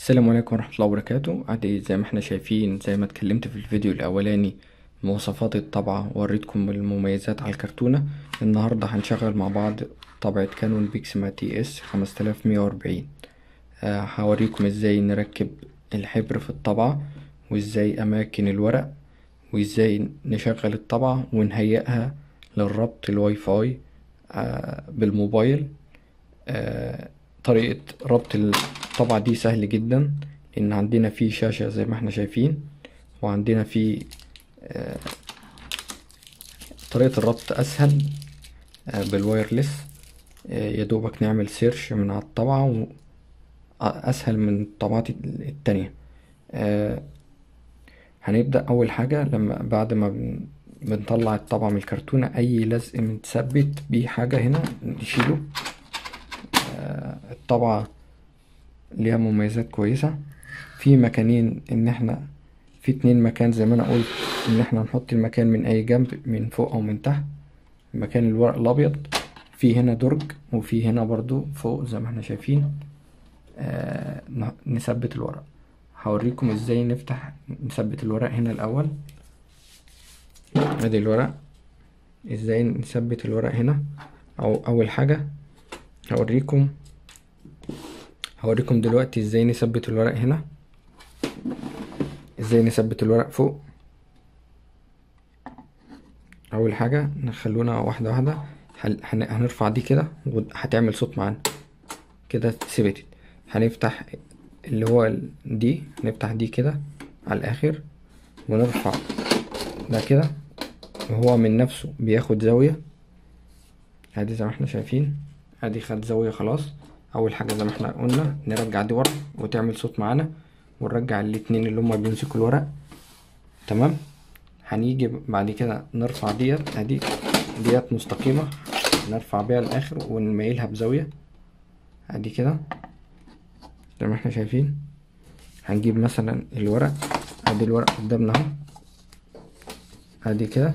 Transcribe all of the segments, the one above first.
السلام عليكم ورحمة الله وبركاته عادي زي ما احنا شايفين زي ما اتكلمت في الفيديو الأولاني مواصفات الطبعة ووريتكم المميزات على الكرتونة النهاردة هنشغل مع بعض طبعة كانون بيكسما تي اس خمسة آلاف مية وأربعين هوريكم ازاي نركب الحبر في الطبعة وازاي أماكن الورق وازاي نشغل الطبعة ونهيئها للربط الواي فاي آه، بالموبايل آه، طريقة ربط الطبعة دي سهل جدا لأن عندنا فيه شاشة زي ما احنا شايفين وعندنا فيه آه، طريقة الربط أسهل آه، بالوايرلس آه، يدوبك نعمل سيرش من على الطبعة و- أسهل من الطبعات التانية آه، هنبدأ أول حاجة لما بعد ما بن- بنطلع الطبعة من الكرتونة أي لزق متثبت بيه حاجة هنا نشيله آه، الطبعة ليها مميزات كويسة في مكانين ان احنا في اتنين مكان زي ما انا قلت ان احنا نحط المكان من اي جنب من فوق او من تحت مكان الورق الابيض في هنا درج وفي هنا برضو فوق زي ما احنا شايفين آه ن- نثبت الورق هوريكم ازاي نفتح نثبت الورق هنا الاول ادي الورق ازاي نثبت الورق هنا او اول حاجة هوريكم هوريكم دلوقتي ازاي نثبت الورق هنا ازاي نثبت الورق فوق اول حاجة نخلونا واحدة واحدة هن- هن- هنرفع دي كده وهتعمل صوت معانا كده ثبتت هنفتح اللي هو ال- دي نفتح دي كده على الاخر ونرفع ده كده وهو من نفسه بياخد زاوية ادي زي ما احنا شايفين ادي خد زاوية خلاص اول حاجة زي ما احنا قلنا نرجع دي ورا وتعمل صوت معانا ونرجع الاتنين اللي هما بيمسكوا الورق تمام هنيجي بعد كده نرفع ديت ادي ديت مستقيمة نرفع بيها الاخر ونميلها بزاوية ادي كده زي ما احنا شايفين هنجيب مثلا الورق ادي الورق قدامنا اهو ادي كده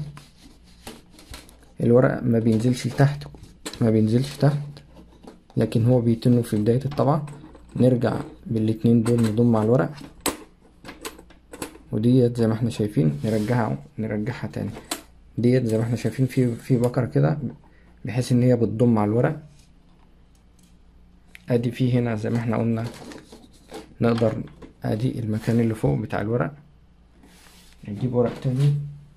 الورق ما بينزلش لتحت ما بينزلش تحت لكن هو بيتنه في بداية الطبعة نرجع بالاتنين دول نضم على الورق وديت زي ما احنا شايفين نرجعها نرجعها تاني ديت زي ما احنا شايفين في في بكرة كده بحيث ان هي بتضم على الورق ادي في هنا زي ما احنا قلنا نقدر ادي المكان اللي فوق بتاع الورق نجيب ورق تاني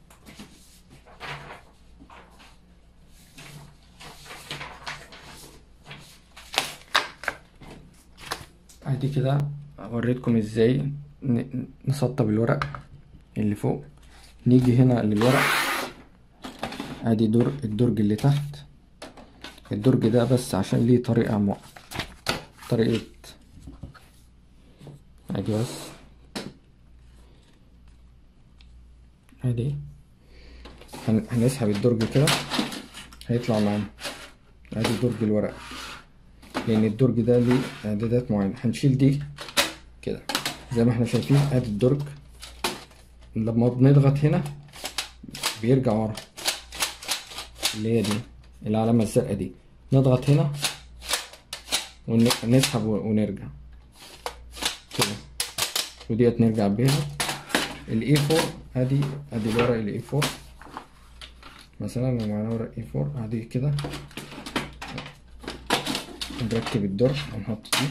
ادي كده وريتكم ازاي ن- نسطب الورق اللي فوق نيجي هنا للورق ادي دور الدرج اللي تحت الدرج ده بس عشان ليه طريقة مو... طريقة ادي بس ادي هن... هنسحب الدرج كده هيطلع معانا ادي درج الورق لان الدرج ده ليه اعدادات معينة هنشيل دي كده زي ما احنا شايفين ادي الدرج لما بنضغط هنا بيرجع ورا اللي هي دي العلامة الزرقاء دي نضغط هنا ونسحب ونرجع كده وديت نرجع بيها الاي فور ادي ادي الورق الاي فور مثلا لو معانا ورق اي فور ادي كده نركب الدرج ونحط دي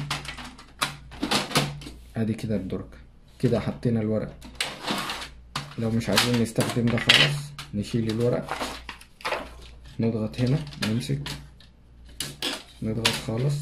ادي كده الدرج كده حطينا الورق لو مش عايزين نستخدم ده خالص نشيل الورق نضغط هنا نمسك نضغط خالص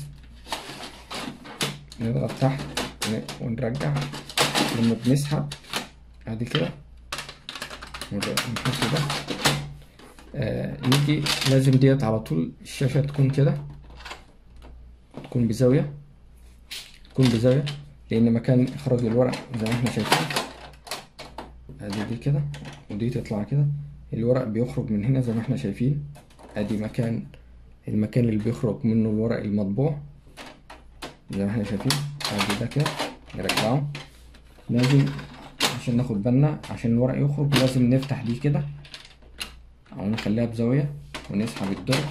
نضغط تحت ون- ونرجع لما بنسحب ادي كده ونر- نحط ده آه نيجي لازم ديت على طول الشاشة تكون كده تكون بزاوية تكون بزاوية لأن مكان إخراج الورق زي ما احنا شايفين ادي دي كده ودي تطلع كده الورق بيخرج من هنا زي ما احنا شايفين ادي مكان المكان اللي بيخرج منه الورق المطبوع زي ما احنا شايفين ادي ده كده نرجعه لازم عشان ناخد بالنا عشان الورق يخرج لازم نفتح دي كده او نخليها بزاوية ونسحب الدرج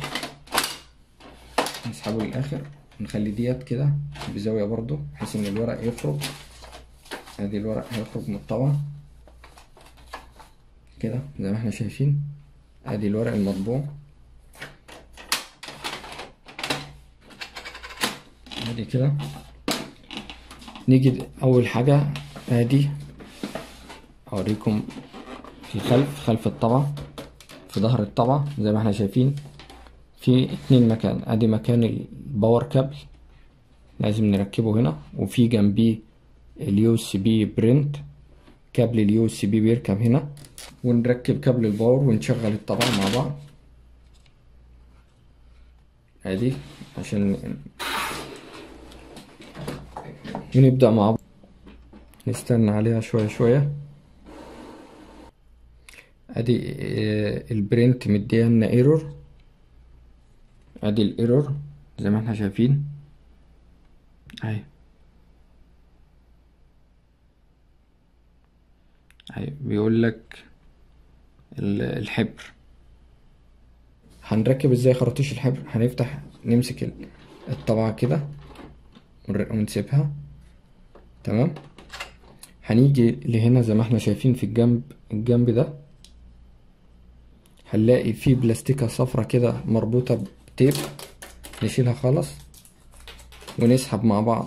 نسحبه للاخر ونخلي ديت كده بزاوية برضو بحيث ان الورق يخرج ادي الورق هيخرج من الطبعة كده زي ما احنا شايفين ادي الورق المطبوع ادي كده نيجي اول حاجة ادي اوريكم في الخلف خلف الطبعة في ظهر الطبعة زي ما احنا شايفين في اتنين مكان ادي مكان الباور كابل لازم نركبه هنا وفي جنبيه اليو اس بي برنت كابل اليو اس بي بيركب هنا ونركب كابل الباور ونشغل الطبعة مع بعض ادي عشان ونبدأ مع بعض نستنى عليها شوية شوية ادي البرنت مدينا ايرور ادي الايرور زي ما احنا شايفين اهي اهي بيقول لك الحبر هنركب ازاي خراطيش الحبر هنفتح نمسك الطبعة كده ونسيبها تمام هنيجي لهنا زي ما احنا شايفين في الجنب الجنب ده هنلاقي في بلاستيكة صفرة كده مربوطة بتيب نشيلها خالص ونسحب مع بعض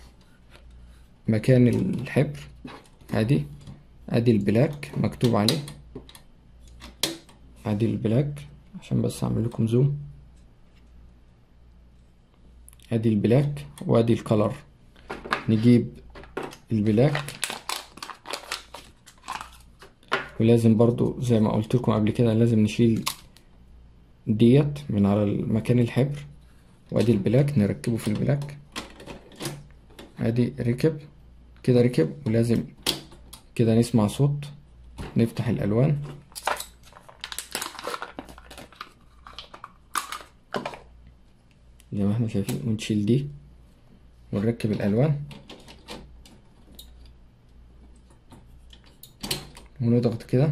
مكان الحبر ادي ادي البلاك مكتوب عليه ادي البلاك عشان بس اعمل لكم زوم ادي البلاك وادي الكلر نجيب البلاك ولازم برضو زي ما قلت لكم قبل كده لازم نشيل ديت من على مكان الحبر وادي البلاك نركبه في البلاك ادي ركب كده ركب ولازم كده نسمع صوت نفتح الالوان زي ما احنا شايفين ونشيل دي ونركب الالوان ونضغط كده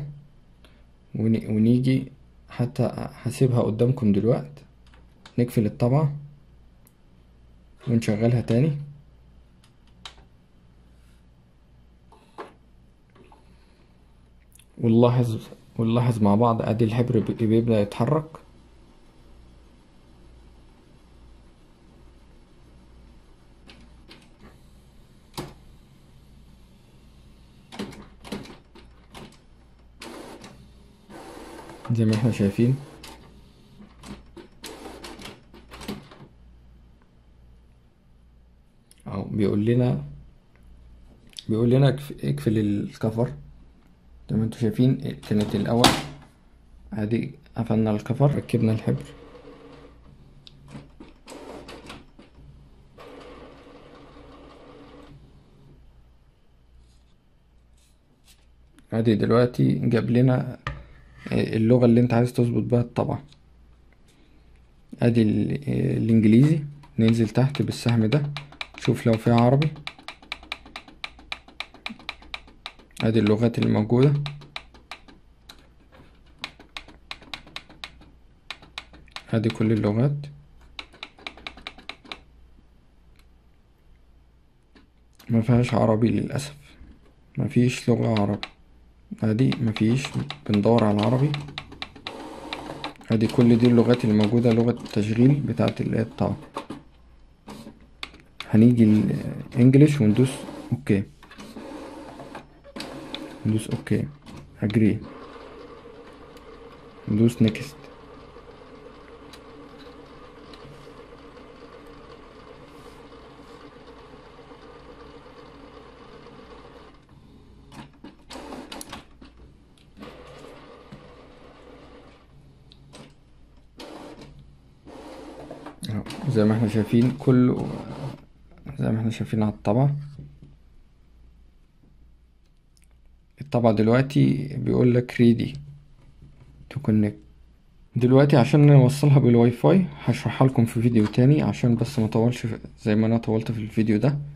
ونيجي حتى هسيبها قدامكم دلوقت نقفل الطبعة ونشغلها تاني ونلاحظ ونلاحظ مع بعض ادي الحبر بيبدأ يتحرك زي ما احنا شايفين اهو بيقول لنا بيقول لنا اقفل الكفر زي ما انتوا شايفين كانت الاول ادي قفلنا الكفر ركبنا الحبر ادي دلوقتي جاب لنا اللغة اللي انت عايز تظبط بها الطبعة ادي الانجليزي ننزل تحت بالسهم ده شوف لو فيها عربي ادي اللغات اللي موجودة ادي كل اللغات ما فيهاش عربي للأسف ما فيش لغة عربي ادي مفيش بندور على العربي ادي كل دي اللغات اللي موجودة لغة التشغيل بتاعت اللي هي الطبعة هنيجي الانجليش وندوس اوكي ندوس اوكي اجري ندوس نيكست زي ما احنا شايفين كل زي ما احنا شايفين على الطبعة الطبعة دلوقتي بيقول لك ريدي تو كونكت دلوقتي عشان نوصلها بالواي فاي هشرحها لكم في فيديو تاني عشان بس ما طولش زي ما انا طولت في الفيديو ده